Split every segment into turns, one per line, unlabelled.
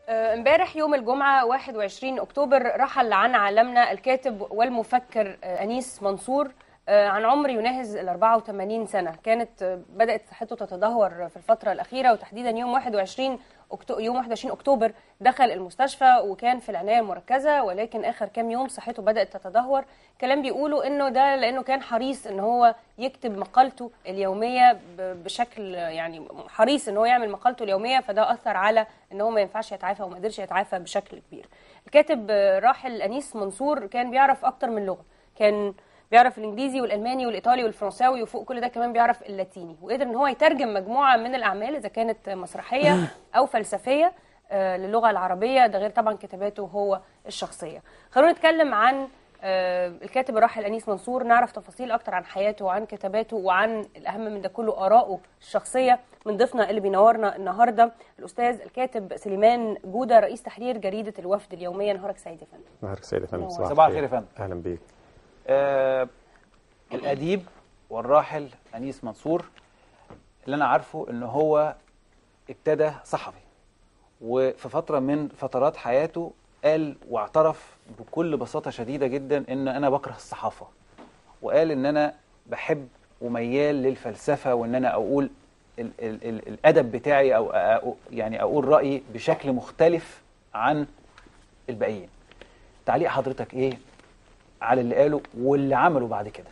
آه، امبارح يوم الجمعة 21 أكتوبر رحل عن عالمنا الكاتب والمفكر آه، أنيس منصور آه، عن عمر يناهز ال 84 سنة كانت آه، بدأت صحته تتدهور في الفترة الأخيرة وتحديدا يوم 21 أكتو... يوم 21 أكتوبر دخل المستشفى وكان في العناية المركزة ولكن آخر كام يوم صحته بدأت تتدهور كلام بيقولوا إنه ده لأنه كان حريص إن هو يكتب مقالته اليومية ب- بشكل يعني حريص إن هو يعمل مقالته اليومية فده أثر على إن هو ما ينفعش يتعافى وما قدرش يتعافى بشكل كبير الكاتب آه، راحل أنيس منصور كان بيعرف أكتر من لغة كان بيعرف الانجليزي والالماني والايطالي والفرنساوي وفوق كل ده كمان بيعرف اللاتيني وقدر ان هو يترجم مجموعه من الاعمال اذا كانت مسرحيه او فلسفيه آه، للغه العربيه ده غير طبعا كتاباته هو الشخصيه خلونا نتكلم عن آه، الكاتب الراحل انيس منصور نعرف تفاصيل اكتر عن حياته وعن كتاباته وعن الاهم من ده كله ارائه الشخصيه من ضيفنا اللي بينورنا النهارده الاستاذ الكاتب سليمان جوده رئيس تحرير جريده الوفد اليوميه نهارك سعيد يا فندم
نهارك سعيد يا فندم
صباح
صباح الخير يا فندم.
اهلا بيك
آه الأديب والراحل أنيس منصور اللي أنا عارفه إن هو ابتدى صحفي وفي فترة من فترات حياته قال واعترف بكل بساطة شديدة جدا إن أنا بكره الصحافة وقال إن أنا بحب وميال للفلسفة وإن أنا أقول ال ال ال الأدب بتاعي أو أو- يعني أقول رأيي بشكل مختلف عن الباقيين تعليق حضرتك إيه على اللي قاله واللي عمله بعد كده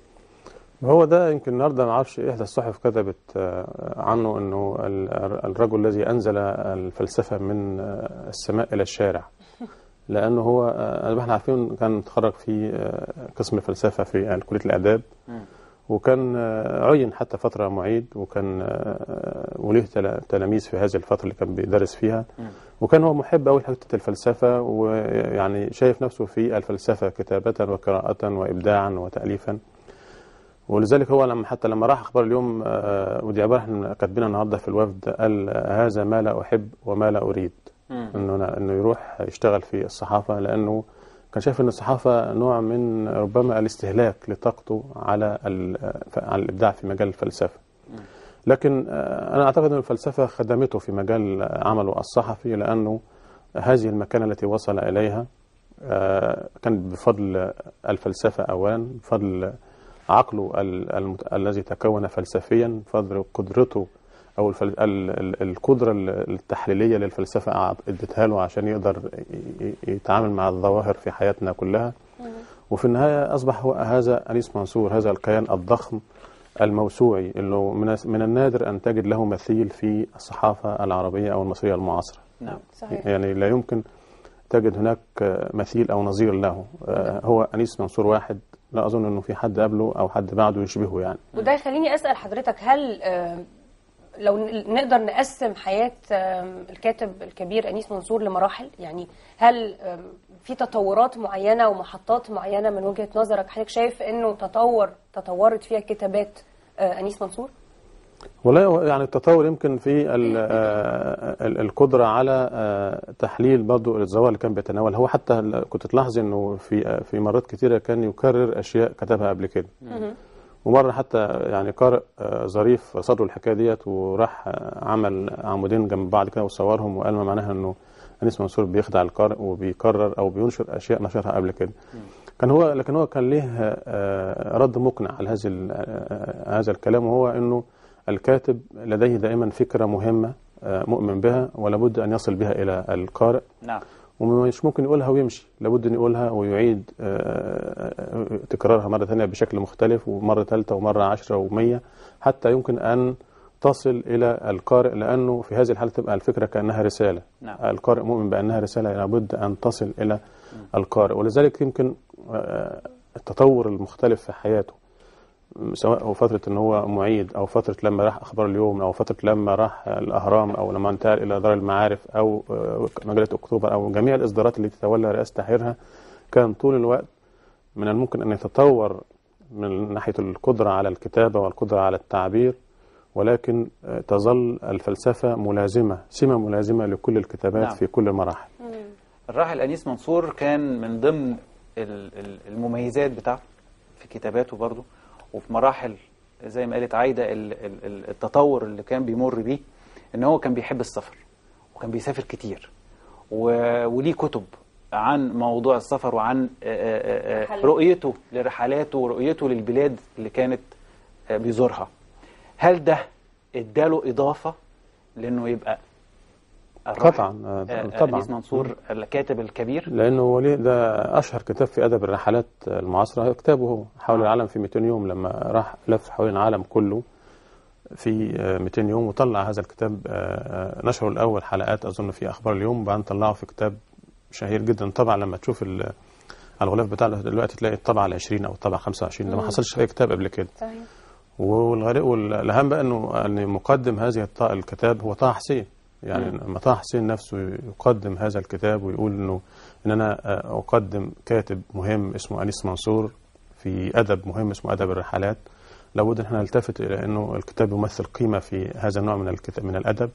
هو ده يمكن النهارده ما اعرفش احدى الصحف كتبت آه، عنه انه ال- الرجل الذي انزل الفلسفه من آه، السماء الى الشارع لانه هو آه، احنا عارفين كان اتخرج في آه، قسم الفلسفه في كليه الاداب وكان آه، عين حتى فتره معيد وكان آه، وليه تلا- تلاميذ في هذه الفتره اللي كان بيدرس فيها وكان هو محب قوي لحته الفلسفه ويعني شايف نفسه في الفلسفه كتابه وقراءه وابداعا وتاليفا ولذلك هو لما حتى لما راح اخبار اليوم آه، ودي عباره احنا كاتبينها النهارده في الوفد قال آه، هذا ما لا احب وما لا اريد انه أنا- انه يروح يشتغل في الصحافه لانه كان شايف ان الصحافه نوع من ربما الاستهلاك لطاقته على ال- آه، على الابداع في مجال الفلسفه لكن آه، انا اعتقد ان الفلسفه خدمته في مجال عمله الصحفي لانه هذه المكانه التي وصل اليها آه، كان بفضل الفلسفه اولا بفضل عقله ال- المت... الذي تكون فلسفيا بفضل قدرته او الفل... ال... ال- القدره ال- التحليليه للفلسفه أعط- اديتها له عشان يقدر ي- ي- يتعامل مع الظواهر في حياتنا كلها وفي النهايه اصبح هو هذا انيس منصور هذا الكيان الضخم الموسوعي اللي هو من من النادر ان تجد له مثيل في الصحافه العربيه او المصريه المعاصره
نعم
صحيح
يعني لا يمكن تجد هناك مثيل او نظير له آه، هو انيس منصور واحد لا اظن انه في حد قبله او حد بعده يشبهه يعني
وده يخليني اسال حضرتك هل آم، لو ن- نقدر نقسم حياه آم، الكاتب الكبير انيس منصور لمراحل يعني هل آم، في تطورات معينه ومحطات معينه من وجهه نظرك حضرتك شايف انه تطور تطورت فيها كتابات آه، انيس منصور
والله هو يعني التطور يمكن في ال- آه، ال- القدرة على آه، تحليل برضه الظواهر اللي كان بيتناولها هو حتى ال- كنت تلاحظ انه في آه، في مرات كثيرة كان يكرر اشياء كتبها قبل كده ومرة حتى يعني قارئ آه، ظريف صدره الحكاية ديت وراح آه، عمل عمودين جنب بعض كده وصورهم وقال ما معناها انه انيس منصور بيخدع القارئ وبيكرر او بينشر اشياء نشرها قبل كده كان هو لكن هو كان ليه آه، رد مقنع على هذه ال- آه، هذا الكلام وهو انه الكاتب لديه دائما فكرة مهمة آه، مؤمن بها ولابد أن يصل بها إلى القارئ
نعم
ومش ممكن يقولها ويمشي لابد أن يقولها ويعيد آه، آه، تكرارها مرة ثانية بشكل مختلف ومرة ثالثة ومرة عشرة ومية حتى يمكن أن تصل إلى القارئ لأنه في هذه الحالة تبقى الفكرة كأنها رسالة
نعم.
القارئ مؤمن بأنها رسالة لابد أن تصل إلى القارئ ولذلك يمكن آه، التطور المختلف في حياته سواء هو فترة ان هو معيد او فترة لما راح اخبار اليوم او فترة لما راح الاهرام او لما انتقل الى دار المعارف او آه، مجلة اكتوبر او جميع الاصدارات اللي تتولى رئاسة تحريرها كان طول الوقت من الممكن ان يتطور من ناحية القدرة على الكتابة والقدرة على التعبير ولكن آه، تظل الفلسفة ملازمة سمة ملازمة لكل الكتابات
نعم.
في كل المراحل
الراحل أنيس منصور كان من ضمن ال- ال- المميزات بتاعته في كتاباته برضه وفي مراحل زي ما قالت عايدة ال- ال- ال- التطور اللي كان بيمر بيه ان هو كان بيحب السفر وكان بيسافر كتير و- وليه كتب عن موضوع السفر وعن آه، آه، آه،
رحلات.
رؤيته لرحلاته ورؤيته للبلاد اللي كانت آه، بيزورها هل ده اداله إضافة لأنه يبقى الراحل،
قطعا آه،
آه،
طبعا
أنيس منصور الكاتب الكبير
لانه وليه ده اشهر كتاب في ادب الرحلات المعاصره كتابه هو حول
آه.
العالم في 200 يوم لما راح لف حوالين العالم كله في آه، 200 يوم وطلع هذا الكتاب آه، آه، نشره الاول حلقات اظن في اخبار اليوم وبعدين طلعه في كتاب شهير جدا طبعا لما تشوف ال- الغلاف بتاعه دلوقتي تلاقي الطبعه ال 20 او الطبعه 25 ده ما
مم.
حصلش في اي كتاب قبل كده
صحيح
والغريب والاهم بقى انه ان مقدم هذه الط- الكتاب هو طه حسين يعني
مم.
لما طه حسين نفسه يقدم هذا الكتاب ويقول انه ان انا آه، اقدم كاتب مهم اسمه انيس منصور في ادب مهم اسمه ادب الرحلات لابد ان احنا نلتفت الى انه الكتاب يمثل قيمه في هذا النوع من الكتاب من الادب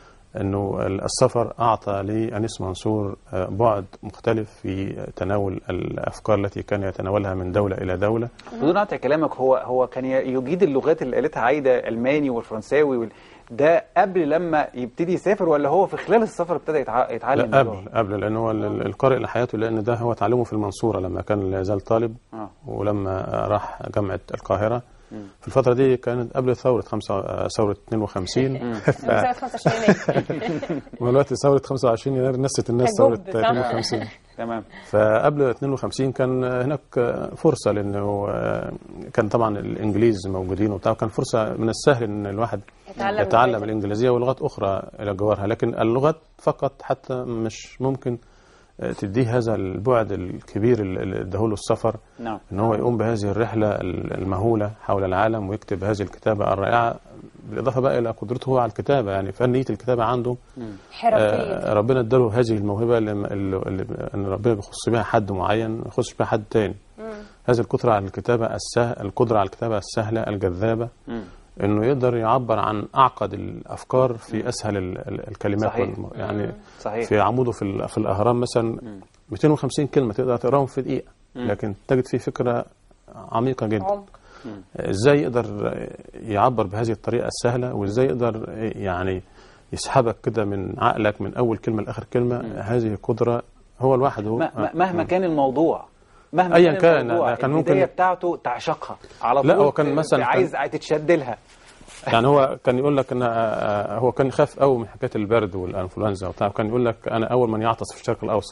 انه السفر اعطى لانيس منصور آه، بعد مختلف في تناول الافكار التي كان يتناولها من دوله الى دوله
بدون قطع كلامك هو هو كان ي- يجيد اللغات اللي قالتها عايده الماني والفرنساوي وال... ده قبل لما يبتدي يسافر ولا هو في خلال السفر ابتدى يتع... يتعلم
لا
اللغة؟
قبل قبل لان هو ال- القارئ لحياته لان ده هو تعلمه في المنصوره لما كان لا يزال طالب
اه
ولما راح جامعه القاهره
مم.
في الفتره دي كانت قبل ثوره خمسة ثوره 52
من سنه 25 يناير
ودلوقتي ثوره 25 يناير نست الناس ثوره
كجب، صح؟
52
تمام
فقبل 52 كان هناك فرصه لانه كان طبعا الانجليز موجودين وبتاع كان فرصه من السهل ان الواحد
يتعلم
يتعلم
إزاي.
الانجليزيه ولغات اخرى الى جوارها لكن اللغات فقط حتى مش ممكن تديه هذا البعد الكبير اللي اداهوله السفر
نعم
ان هو يقوم بهذه الرحله المهوله حول العالم ويكتب هذه الكتابه الرائعه بالاضافه بقى الى قدرته هو على الكتابه يعني فنيه الكتابه عنده
حرفيه
آه، ربنا اداله هذه الموهبه اللي, اللي اللي- ان ربنا بيخص بها حد معين ما يخصش بها حد تاني هذه القدره على الكتابه السهل القدره على الكتابه السهله الجذابه
مم.
انه يقدر يعبر عن اعقد الافكار في اسهل ال- ال- الكلمات
صحيح.
والم- يعني
صحيح
في عموده في ال- في الاهرام مثلا 250 كلمه تقدر تقراهم في دقيقه لكن تجد فيه فكره عميقه جدا
عمق
ازاي يقدر يعبر بهذه الطريقه السهله وازاي يقدر يعني يسحبك كده من عقلك من اول كلمه لاخر كلمه هذه قدره هو الواحد هو
م- م- مهما كان الموضوع مهما
أيا
كان,
كان،
الموضوع
كان
البداية
ممكن-
بتاعته تعشقها على طول
لا، هو كان
ت-
مثلا
عايز تتشد لها
يعني هو كان يقول لك ان آه، هو كان يخاف قوي من حكايه البرد والانفلونزا وبتاع كان يقول لك انا اول من يعطس في الشرق الاوسط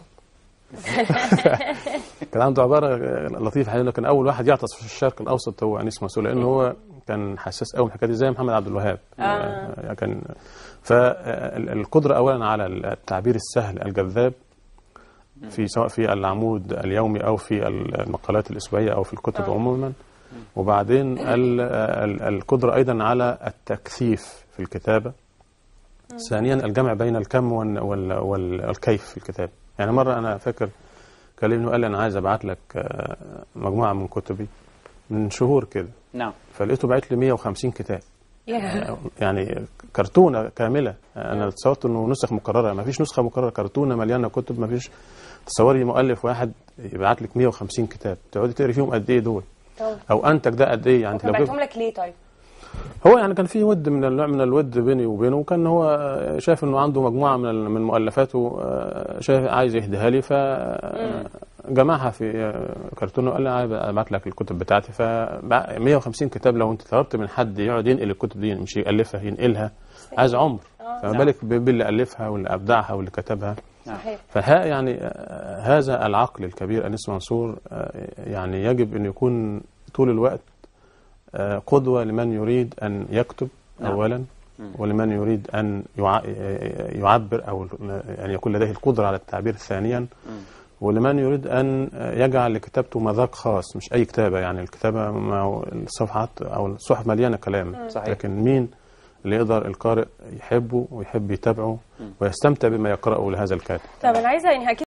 كان عنده عباره لطيفه هيقول لك ان اول واحد يعطس في الشرق الاوسط هو انيس منصور لان هو كان حساس قوي من الحكايه دي زي محمد عبد الوهاب
آه.
كان فالقدره اولا على التعبير السهل الجذاب في سواء في العمود اليومي او في المقالات الاسبوعيه او في الكتب
آه.
عموما وبعدين ال- ال- القدره ايضا على التكثيف في الكتابه ثانيا الجمع بين الكم وال- وال- وال- والكيف في الكتاب يعني مره انا فاكر كلمني وقال لي انا عايز ابعت لك آه، مجموعه من كتبي من شهور كده
نعم
فلقيته بعت لي 150 كتاب
يا
يعني كرتونه كامله انا تصورت انه نسخ مكرره ما فيش نسخه مكرره كرتونه مليانه كتب ما فيش تصوري مؤلف واحد يبعت لك 150 كتاب تقعدي تقري فيهم قد ايه دول
طبعا
او انتج ده قد ايه يعني
كان
لو جبت-
بعتهم لك ليه طيب؟
هو يعني كان في ود من النوع من الود بيني وبينه وكان هو شايف انه عنده مجموعه من ال- من مؤلفاته آه، شايف عايز يهديها لي فجمعها في آه، كرتونه وقال لي عايز ابعت لك الكتب بتاعتي ف 150 كتاب لو انت طلبت من حد يقعد ينقل الكتب دي مش يالفها ينقلها عايز عمر فما
نعم.
بالك ب- باللي الفها واللي ابدعها واللي كتبها
صحيح
فها يعني آه، هذا العقل الكبير انيس منصور آه، يعني يجب ان يكون طول الوقت آه، قدوه لمن يريد ان يكتب
نعم.
اولا ولمن يريد ان يع- يعبر او يعني يكون لديه القدره على التعبير ثانيا ولمن يريد ان يجعل لكتابته مذاق خاص مش اي كتابه يعني الكتابه ما هو الصفحات او الصحف مليانه كلام
صحيح.
لكن مين اللي يقدر القارئ يحبه ويحب يتابعه ويستمتع بما يقرأه لهذا الكاتب
طب انا عايزه يعني